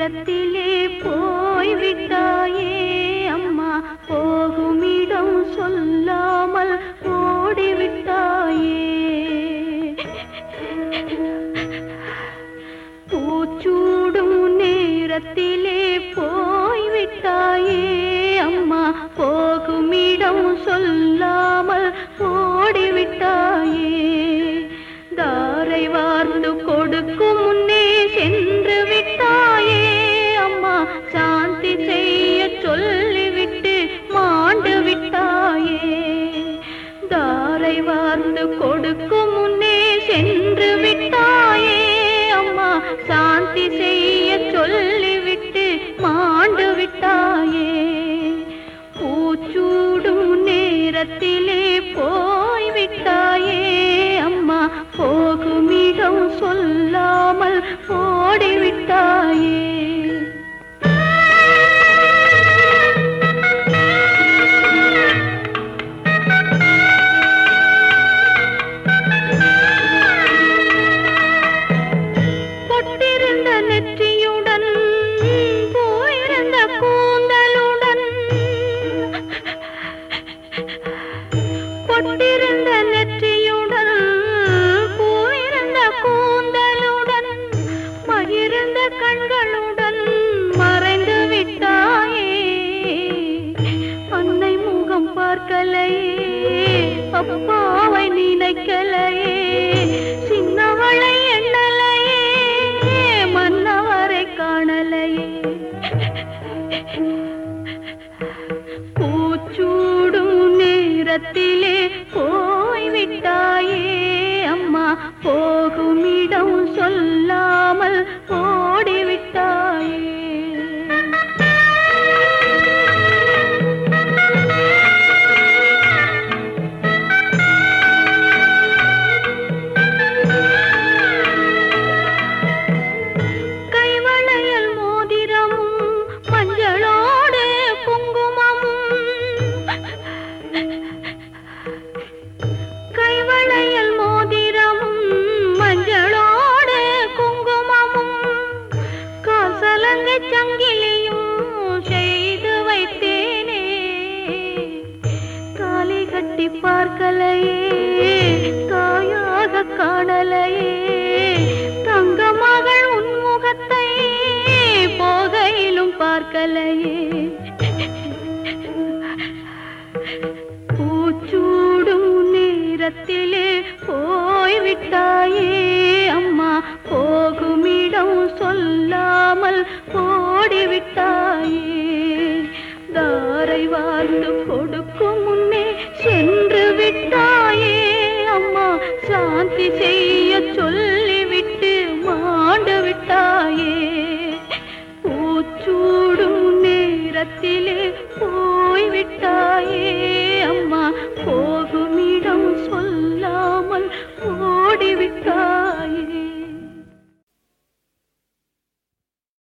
நேரத்திலே போய்விட்டாயே அம்மா போகுமிடம் சொல்லாமல் ஓடிவிட்டாயே பூச்சூடும் நேரத்திலே போய்விட்டாயே அம்மா போகுமிடம் சொல்லாமல் ஓடிவிட்டாயே தாரை வார்ந்து கொடுக்கும் முன்னே சென்று விட்டாயே அம்மா சாந்தி செய்ய சொல்லிவிட்டு மாண்டு விட்டாயே தாரை வார்ந்து கொடுக்கும் முன்னே சென்று விட்டாயே அம்மா சாந்தி செய்ய சொல்லிவிட்டு மாண்டு விட்டாயே பூச்சூடும் நேரத்திலே போய்விட்டாயே அம்மா போகுமிடம் சொல்லாமல் ஓடிவிட்டாயே பொட்டிருந்த நெற்றியுடன் போயிருந்த கூந்தலுடன் பொட்டிருந்த நெற்றியுடன் போயிருந்த கூந்தலுடன் மகிழ்ந்த கண்களுடன் மறைந்து விட்டாயே அன்னை முகம் பார்க்கலையே அப்பாவை நினைக்கலையே சின்னவளை எண்ணலையே மன்னவரை காணலையே பூச்சூடும் நேரத்திலே போய்விட்டாயே அம்மா போகுமிடம் சொல்லாமல் ஓடிவிட்டாயே கைவளையல் மோதிரமும் மஞ்சளோடு குங்குமமும் கைவளையல் மோதிரமும் மஞ்சளோடு குங்குமமும் காசலங்கை சங்கிலியும் செய்து வைத்தேனே தாலி கட்டி பார்க்கலையே தாயாக காணலையே தங்க மகள் உன்முகத்தை போகையிலும் பார்க்கலையே பூச்சூடும் நேரத்திலே போய்விட்டாயே அம்மா போகுமிடம் சொல்லாமல் ஓடிவிட்டாயே தாரை வாழ்ந்து கொடுக்கும் முன்னே சென்று விட்டாயே அம்மா சாந்தி செய்ய சொல்லிவிட்டு மாண்டு விட்டாயே பூச்சூடும் நேரத்திலே போய்விட்டாயே அம்மா போகுமிடம் சொல்லாமல் ஓடிவிட்டாயே